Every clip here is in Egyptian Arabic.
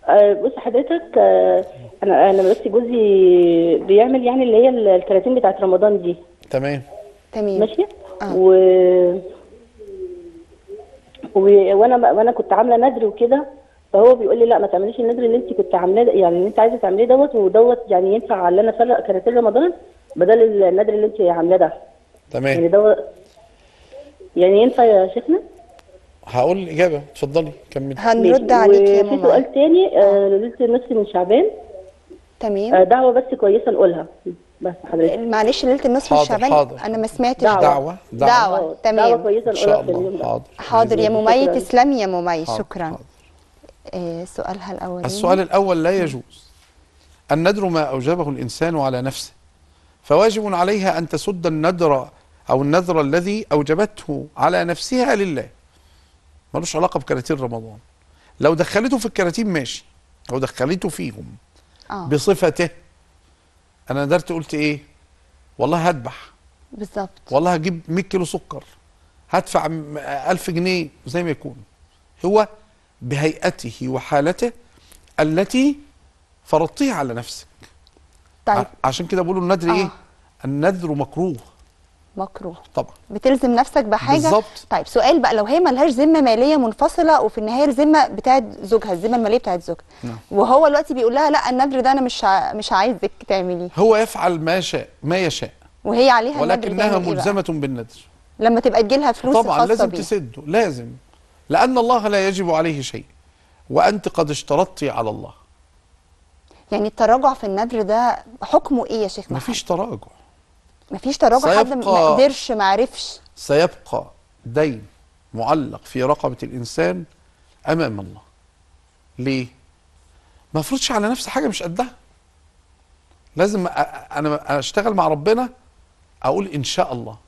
آه، بص حضرتك آه، انا انا بس جوزي بيعمل يعني اللي هي ال 30 بتاعت رمضان دي تمام تمام ماشي آه. و... و... وانا وانا كنت عامله نذر وكده فهو بيقول لي لا ما تعمليش النذر اللي انت كنت عاملاه ده- يعني اللي انت عايزه تعمليه دوت ودوت يعني ينفع على انا فرق كراتين رمضان بدل النذر اللي انت عاملاه ده يعني تمام دوت يعني ينفع يا شيخنا؟ هقول الاجابه اتفضلي كملي هنرد ماشي. عليك يا وفي ماما سؤال تاني آه، ليله النصف من شعبان تمام آه، دعوه بس كويسه نقولها بس حضرتك معلش ليله النصف من حاضر، شعبان حاضر. انا ما سمعتش دعوة. دعوه دعوه دعوة. آه، تمام. دعوه كويسه ان شاء نقولها في اليوم الله ده حاضر حاضر يا بإذن ممي شكراً. تسلمي يا ممي حاضر، شكرا حاضر. آه سؤالها الاولاني السؤال الأول لا يجوز الندر ما أوجبه الإنسان على نفسه فواجب عليها أن تسد الندر أو النذر الذي أوجبته على نفسها لله ملوش علاقة بكراتين رمضان لو دخلته في الكراتين ماشي لو دخلته فيهم اه بصفته أنا ندرت قلت إيه والله هذبح بالظبط والله هجيب 100 كيلو سكر هدفع م- 1000 جنيه زي ما يكون هو بهيئته وحالته التي فرضتيها على نفسك طيب ع- عشان كده بيقولوا النذر آه. ايه النذر مكروه مكروه طبعا بتلزم نفسك بحاجه بالظبط. طيب سؤال بقى لو هي ملهاش ذمه ماليه منفصله وفي النهايه الذمه بتاعت زوجها الذمه الماليه بتاعت زوجها نعم. وهو دلوقتي بيقول لها لا النذر ده انا مش ع... مش عايزك تعمليه هو يفعل ما شاء ما يشاء وهي عليها النذر ولكنها تعمل إيه بقى؟ ملزمة بالنذر لما تبقى تجيلها فلوس طبعا خاصه لازم بيه. تسده لازم لأن الله لا يجب عليه شيء وأنت قد اشترطت على الله يعني التراجع في النذر ده حكمه ايه يا شيخ محمد مفيش تراجع مفيش تراجع حد ما سيبقى- قدرش ما عرفش سيبقى دين معلق في رقبة الإنسان أمام الله ليه؟ ما افرضش على نفسي حاجة مش قدها لازم أ- أ- أنا أشتغل مع ربنا أقول إن شاء الله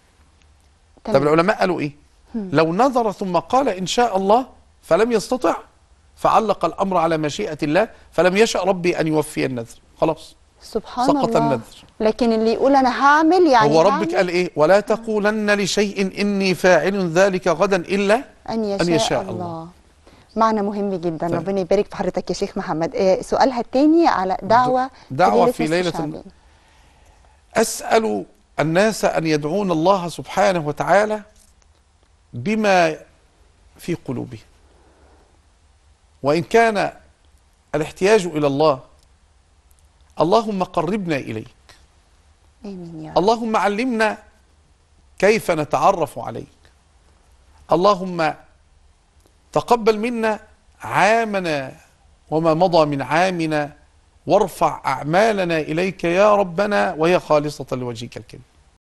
طب تمام. العلماء قالوا إيه؟ لو نظر ثم قال إن شاء الله فلم يستطع فعلق الأمر على مشيئة الله فلم يشأ ربي أن يوفي النذر خلاص سبحان سقط الله النذر. لكن اللي يقول انا هعمل يعني هو ربك هعمل قال إيه؟ ولا تقولن لشيء إني فاعل ذلك غدا إلا أن يشاء, أن يشاء الله. الله. معنى مهم جدا طيب. ربنا يبارك في حضرتك يا شيخ محمد آه سؤالها الثاني على دعوة دعوة في نصف ليلة شعبان. أسأل الناس أن يدعون الله سبحانه وتعالى بما في قلوبهم وإن كان الاحتياج إلى الله اللهم قربنا إليك آمين يا رب اللهم علمنا كيف نتعرف عليك اللهم تقبل منا عامنا وما مضى من عامنا وارفع أعمالنا إليك يا ربنا وهي خالصة لوجهك الكريم